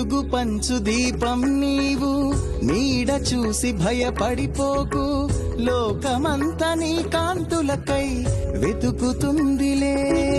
వెలుగు పంచు దీపం నీవు నీడ చూసి భయపడిపోకు లోకమంతా నీ కాంతులకై వెతుకుతుందిలే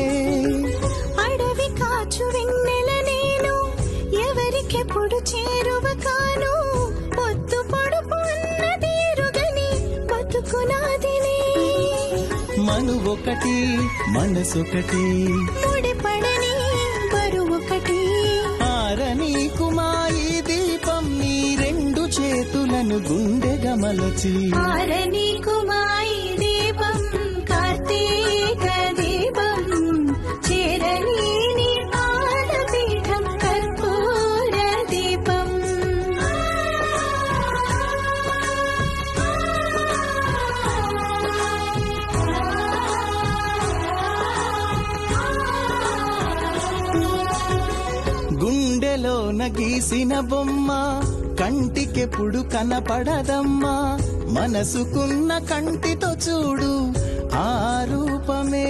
అడవి కాచు వెన్నెల నేను ఎవరికెప్పుడు చేరువ కాను పొద్దు పొడుపు అన్న తీరుగని బతుకునాదినే మను ఒకటి మనసొకటి ముడిపడని బరువొకటి ఆరని కుమాయి దీపం నీ రెండు చేతులను గుండెగా మలచి ఆరని కుమాయి దీపం కార్తీక దీపం చేరని నీ పాదపీఠం కర్పూర దీపం గుండెలోన గీసిన బొమ్మ కంటికెప్పుడు కనపడదమ్మా మనసుకున్న కంటితో చూడు ఆ రూపమే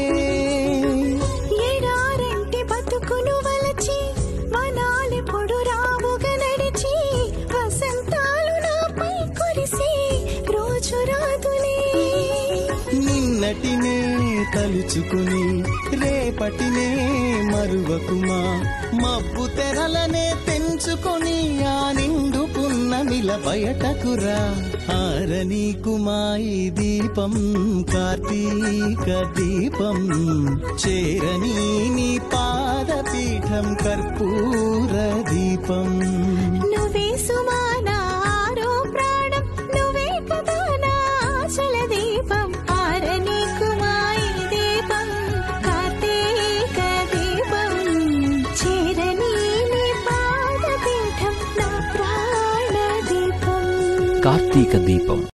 ఎడారంటి బతుకును వలచి వనాలెప్పుడు రావుగా నడిచి వసంతాలు నాపై కురిసి రోజు రాదులే నిన్నటినే తలుచుకుని రేపటినే మరువకుమా మబ్బు తెరలనే తెంచుకొని ఆ నిండు పున్నమిల బయటకురా ఆరని కుమాయి దీపం కార్తీక దీపం చేరని నీ పాదపీఠం కర్పూర దీపం నువ్వే సుమానా ఆరో ప్రాణం నువ్వే కదా నా ఆశల దీపం ఆరని కుమాయి దీపం కార్తీక దీపం చేరని నీ పాదపీఠం నా ప్రాణ దీపం కార్తీక దీపం